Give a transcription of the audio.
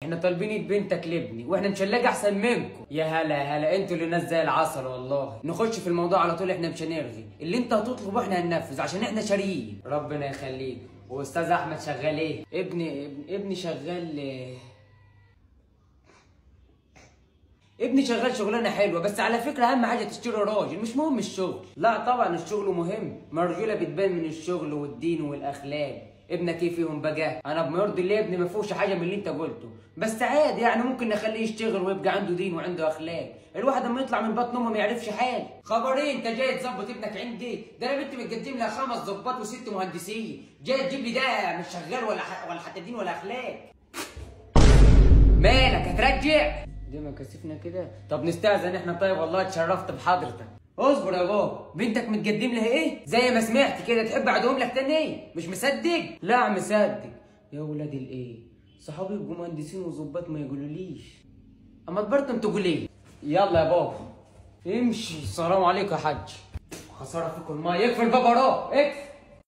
احنا طالبين ايد بنتك لابني واحنا مش هنلاقي احسن منكم يا هلا يا هلا انتوا اللي ناس زي العسل والله نخش في الموضوع على طول احنا مش هنرغي اللي انت هتطلبه احنا هننفذ عشان احنا شاريين ربنا يخليك واستاذ احمد شغال ايه ابني ابن- ابني شغال إيه؟ ابني شغال شغلانه حلوه بس على فكره اهم حاجه تشتري راجل مش مهم الشغل لا طبعا الشغل مهم ما الرجوله بتبان من الشغل والدين والاخلاق ابنك ايه فيهم بقى انا بما يرضي الله ابني ما فيهوش حاجه من اللي انت قلته بس عادي يعني ممكن نخليه يشتغل ويبقى عنده دين وعنده اخلاق الواحد لما يطلع من بطن امه ما يعرفش حاجه خبرين انت جاي تظبط ابنك عندي ده انا بنت متقدم لها خمس ظباط وست مهندسين جاي تجيب لي ده مش شغال ولا ح... ولا حتى دين ولا اخلاق مالك هترجع دي ما كسفنا كده طب نستأذن احنا طيب والله اتشرفت بحضرتك اصبر يا بابا بنتك متقدم لها ايه زي ما سمعت كده تحب اعدهم لك تاني ايه مش مصدق لا مصدق يا ولاد الايه صحابي يبقوا مهندسين وظباط ما يقولوليش اما تبرتم تقول ايه يلا يا بابا امشي السلام عليكم يا حاج خساره فيكم الماء يكفي الباب وراه اكفي